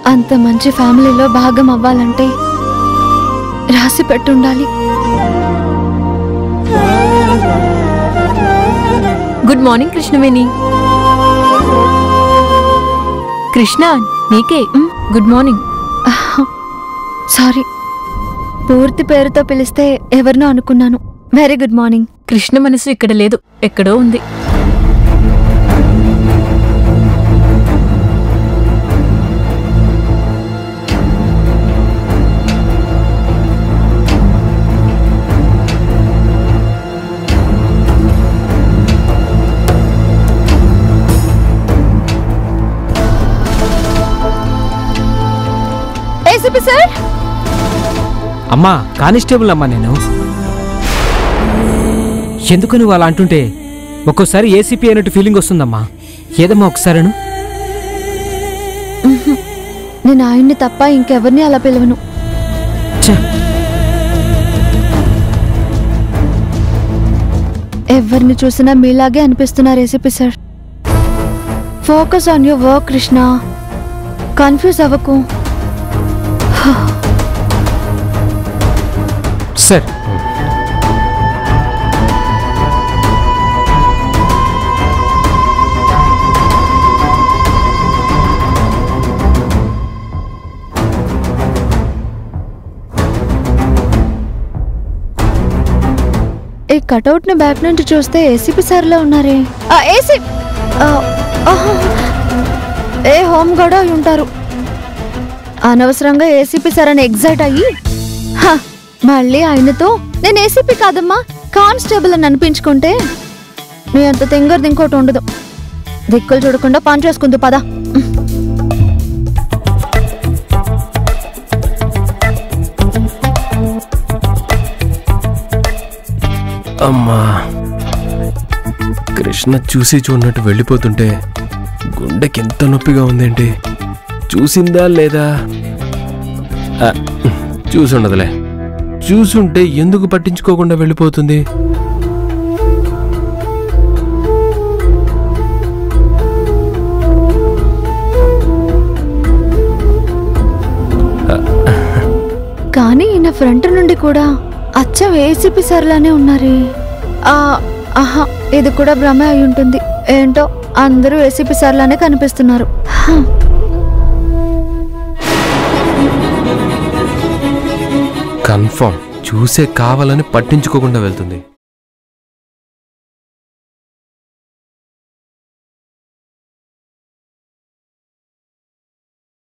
అంత మంచి ఫ్యామిలీలో భాగం అవ్వాలంటే రాసి పెట్టుండాలి గుడ్ మార్నింగ్ కృష్ణవేణి కృష్ణ నీకే మ్, గుడ్ మార్నింగ్ సారీ పూర్తి పేరుతో పిలిస్తే ఎవరినో అనుకున్నాను వెరీ గుడ్ మార్నింగ్ కృష్ణ మనసు ఇక్కడ లేదు ఎక్కడో ఉంది ఏసీపీ సార్ అమ్మా కానిస్టేబుల్ అమ్మా నేను ఎందుకు నువ్వు అలా అంటుంటే ఒక్కోసారి ఏసీపీ అయినట్టు ఫీలింగ్ వస్తుందమ్మా ఏదమ్మా ఒకసారిను నేను ఆయన్ని తప్ప ఇంకెవరిని అలా పిలవను ఛ, ఎవరిని చూసినా మీలాగే అనిపిస్తున్నారు ACP sir focus on your work Krishna confuse అవ్వకు సార్ ఈ కటౌట్ ని బ్యాక్ నుంచి చూస్తే ఏసీపీ సార్ లా ఉన్నారే ఆ, ఏసీ ఆ, ఆహా. ఏ హోమ్ గార్డ్ అయి ఉంటారు అనవసరంగా ఏసీపీ సార్ అని ఎగ్జైట్ అయ్యి హ, మళ్ళీ ఆయనతో నేను ఏసీపీ కాదమ్మా కానిస్టేబుల్ అని అనిపించుకుంటే నీ అంత తెంగరది ఇంకోటి ఉండదు దిక్కులు చూడకుండా పని చేసుకుంది పదా అమ్మా కృష్ణ చూసి చూడనట్టు వెళ్ళిపోతుంటే గుండెకి ఎంత నొప్పిగా ఉందేంటి చూసిందా లేదా ఆ, చూసుండదులే చూసుంటే ఎందుకు పట్టించుకోకుండా వెళ్ళిపోతుంది కానీ ఈయన ఫ్రంట్ నుండి కూడా అచ్చం ఏసీపీ సార్లానే ఉన్నారే ఆ, ఆహా ఇది కూడా భ్రమే అయి ఉంటుంది ఏంటో అందరూ ఏసీపీ సార్లానే కనిపిస్తున్నారు హ. కన్ఫర్మ్ చూసే కావాలని పట్టించుకోకుండా వెళ్తుంది